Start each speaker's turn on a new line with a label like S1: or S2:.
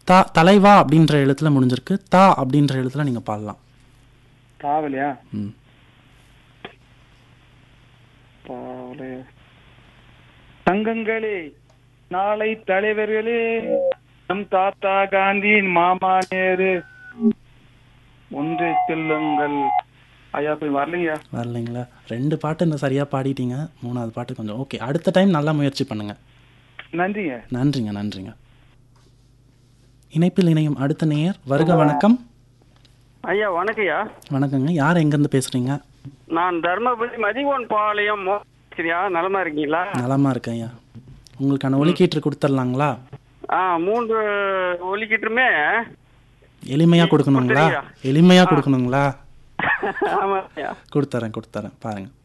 S1: தா தலைவா அப்படின்ற எழுத்துல முடிஞ்சிருக்கு தா அப்படின்ற எழுத்துல நீங்க பாடலாம்
S2: தாவலையா
S1: ம்
S2: தாவலை தங்கங்களே நாளை தலைவர்களே நம் தாத்தா காந்தியின் மாமா நேரு ஒன்று செல்லுங்கள் ஐயா போய் வரலைங்கய்யா
S1: வரலைங்களா ரெண்டு பாட்டு இந்த சரியா பாடிட்டீங்க மூணாவது பாட்டு கொஞ்சம் ஓகே அடுத்த டைம் நல்லா முயற்சி பண்ணுங்க
S2: நன்றிங்க
S1: நன்றிங்க நன்றிங்க இணைப்பில் இணையும் அடுத்த நேயர் வருக வணக்கம்
S3: ஐயா வணக்கம்யா
S1: வணக்கங்க யார் எங்கேருந்து பேசுறீங்க
S3: நான் தர்மபுரி மதிகோன் பாளையம் மோ- சரியா நலமா இருக்கீங்களா
S1: நலமா இருக்கேன் ஐயா உங்களுக்கான ஒலிக்கீற்று கொடுத்துடலாங்களா
S3: ஆ மூன்று ஒலிக்கிட்டுமே
S1: எளிமையா கொடுக்கணுங்களா
S3: கொடுத்துறீங்களா?
S1: எளிமையா கொடுக்கணுங்களா
S3: ஆமா ஐயா
S1: கொடுத்துறேன் கொடுத்துறேன் பாருங்க